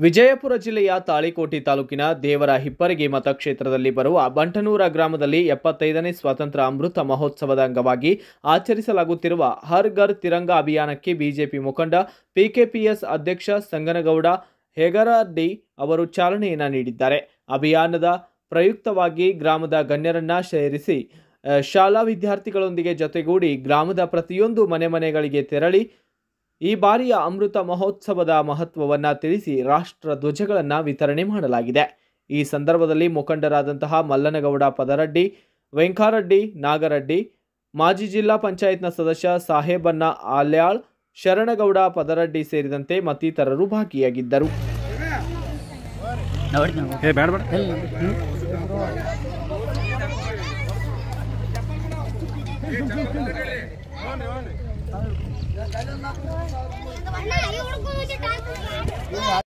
ವಿಜಯಪುರ ಜಿಲ್ಲೆಯ ತಾಳಿಕೋಟೆ ತಾಲೂಕಿನ ದೇವರ ಹಿಪ್ಪರಗಿ ಮತಕ್ಷೇತ್ರದಲ್ಲಿ ಬರುವ ಬಂಟನೂರ ಗ್ರಾಮದಲ್ಲಿ ಎಪ್ಪತ್ತೈದನೇ ಸ್ವಾತಂತ್ರ್ಯ ಅಮೃತ ಮಹೋತ್ಸವದ ಅಂಗವಾಗಿ ಆಚರಿಸಲಾಗುತ್ತಿರುವ ಹರ್ ಘರ್ ತಿರಂಗ ಅಭಿಯಾನಕ್ಕೆ ಬಿಜೆಪಿ ಮುಖಂಡ ಪಿಕೆಪಿಎಸ್ ಅಧ್ಯಕ್ಷ ಸಂಗನಗೌಡ ಹೆಗರಡ್ಡಿ ಅವರು ಚಾಲನೆಯನ್ನ ನೀಡಿದ್ದಾರೆ ಅಭಿಯಾನದ ಪ್ರಯುಕ್ತವಾಗಿ ಗ್ರಾಮದ ಗಣ್ಯರನ್ನ ಸೇರಿಸಿ ಆ, ಶಾಲಾ ವಿದ್ಯಾರ್ಥಿಗಳೊಂದಿಗೆ ಜೊತೆಗೂಡಿ ಗ್ರಾಮದ ಪ್ರತಿಯೊಂದು ಮನೆ ಮನೆಗಳಿಗೆ ತೆರಳಿ ಈ ಬಾರಿಯ ಅಮೃತ ಮಹೋತ್ಸವದ ಮಹತ್ವವನ್ನು ತಿಳಿಸಿ ರಾಷ್ಟ್ರ ಧ್ವಜಗಳನ್ನು ವಿತರಣೆ ಮಾಡಲಾಗಿದೆ ಈ ಸಂದರ್ಭದಲ್ಲಿ ಮುಖಂಡರಾದಂತಹ ಮಲ್ಲನಗೌಡ ಪದರಡ್ಡಿ ವೆಂಕಾರಡ್ಡಿ ನಾಗರಡ್ಡಿ ಮಾಜಿ ಜಿಲ್ಲಾ ಪಂಚಾಯತ್ನ ಸದಸ್ಯ ಸಾಹೇಬನ್ನ ಆಲ್ಯಾಳ್ ಶರಣಗೌಡ ಪದರಡ್ಡಿ ಸೇರಿದಂತೆ ಮತ್ತಿತರರು ಭಾಗಿಯಾಗಿದ್ದರು ಏ ಬೇಡ ಬೇಡ ಅಣ್ಣ ಈ ಹುಡುಗ